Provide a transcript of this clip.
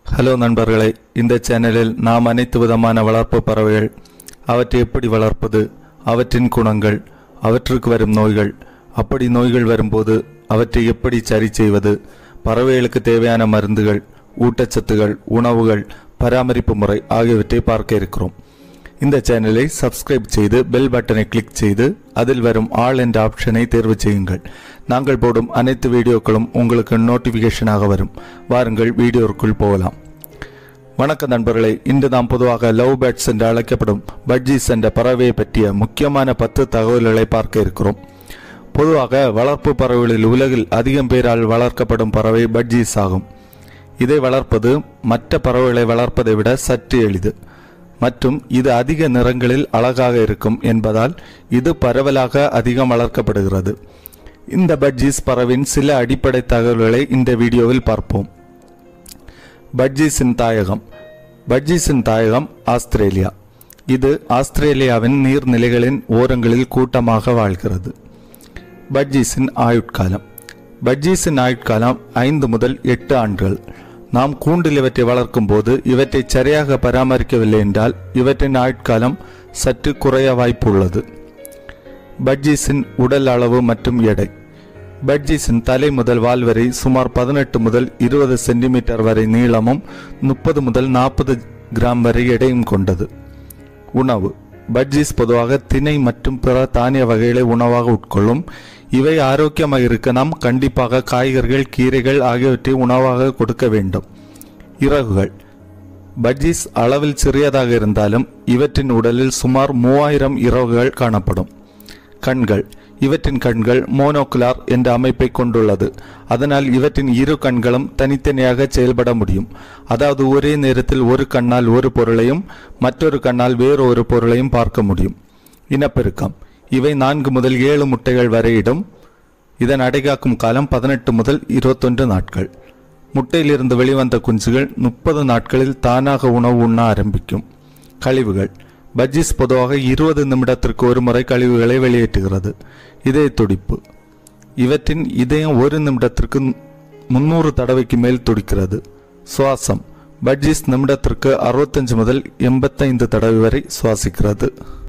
hello நண்பர்களே இந்த சேனலில் நாம் அனைத்து விதமான வளர்ப்பு பறவைகள் அவற்றை எப்படி வளர்ப்பது அவற்றின் குணங்கள் அவற்றுக்கு வரும் நோய்கள் அப்படி நோய்கள் வரும்போது அவற்றை எப்படி சரி செய்வது பறவைகளுக்கு தேவையான மருந்துகள் ஊட்டச்சத்துகள் உணவுகள் பராமரிப்பு முறை ஆகியவற்றை பார்க்க இருக்கிறோம் இந்த சேனலை சப்ஸ்கிரைப் செய்து பெல் பட்டனை கிளிக் செய்து அதில் வரும் ஆல் என்ற ஆப்ஷனை தேர்வு செய்யுங்கள் நாங்கள் போடும் அனைத்து வீடியோக்களும் உங்களுக்கு நோட்டிபிகேஷனாக வரும் வாருங்கள் வீடியோக்குள் போகலாம் வணக்கம் நண்பர்களே இன்று நாம் பொதுவாக லவ் பேர்ட்ஸ் என்று அழைக்கப்படும் பட்ஜிஸ் என்ற பறவையை பற்றிய முக்கியமான பத்து தகவல்களை பார்க்க இருக்கிறோம் பொதுவாக வளர்ப்பு பறவைகளில் உலகில் அதிகம் பேரால் வளர்க்கப்படும் பறவை பட்ஜிஸ் ஆகும் இதை வளர்ப்பது மற்ற பறவைகளை வளர்ப்பதை விட சற்று எளிது மற்றும் இது அதிக நிறங்களில் அழகாக இருக்கும் என்பதால் இது பரவலாக அதிகம் வளர்க்கப்படுகிறது இந்த பட்ஜிஸ் பறவின் சில அடிப்படை தகவல்களை இந்த வீடியோவில் பார்ப்போம் பட்ஜிஸின் தாயகம் பட்ஜிஸின் தாயகம் ஆஸ்திரேலியா இது ஆஸ்திரேலியாவின் நீர்நிலைகளின் ஓரங்களில் கூட்டமாக வாழ்கிறது பட்ஜிஸின் ஆயுட்காலம் பட்ஜிஸின் ஆயுட்காலம் ஐந்து முதல் எட்டு ஆண்டுகள் நாம் கூண்டில் இவற்றை வளர்க்கும் போது இவற்றை சரியாக பராமரிக்கவில்லை என்றால் இவற்றின் ஆயுட்காலம் சற்று குறைய வாய்ப்புள்ளது பட்ஜிஸின் உடல் அளவு மற்றும் எடை பட்ஜிஸின் தலை முதல் வால் வரை சுமார் பதினெட்டு முதல் இருபது சென்டிமீட்டர் வரை நீளமும் முப்பது முதல் நாற்பது கிராம் வரை எடையும் கொண்டது உணவு பட்ஜிஸ் பொதுவாக திணை மற்றும் பிற தானிய வகைகளை உணவாக உட்கொள்ளும் இவை ஆரோக்கியமாக இருக்க நாம் கண்டிப்பாக காய்கறிகள் கீரைகள் ஆகியவற்றை உணவாக கொடுக்க வேண்டும் இறகுகள் பட்ஜிஸ் அளவில் சிறியதாக இருந்தாலும் இவற்றின் உடலில் சுமார் மூவாயிரம் இறகுகள் காணப்படும் கண்கள் இவற்றின் கண்கள் மோனோகுலார் என்ற அமைப்பை கொண்டுள்ளது அதனால் இவற்றின் இரு கண்களும் தனித்தனியாக செயல்பட முடியும் அதாவது ஒரே நேரத்தில் ஒரு கண்ணால் ஒரு பொருளையும் மற்றொரு கண்ணால் வேறு ஒரு பொருளையும் பார்க்க முடியும் இனப்பெருக்கம் இவை நான்கு முதல் ஏழு முட்டைகள் வரை இடும் இதன் அடைகாக்கும் காலம் பதினெட்டு முதல் இருபத்தொன்று நாட்கள் முட்டையிலிருந்து வெளிவந்த குஞ்சுகள் முப்பது நாட்களில் தானாக உணவு உண்ண ஆரம்பிக்கும் கழிவுகள் பஜ்ஜிஸ் பொதுவாக இருபது நிமிடத்திற்கு ஒரு முறை கழிவுகளை வெளியேற்றுகிறது இதய துடிப்பு இவற்றின் இதயம் ஒரு நிமிடத்திற்கு முன்னூறு தடவைக்கு மேல் துடிக்கிறது சுவாசம் பட்ஜிஸ் நிமிடத்திற்கு அறுபத்தஞ்சு முதல் எண்பத்தைந்து தடவை வரை சுவாசிக்கிறது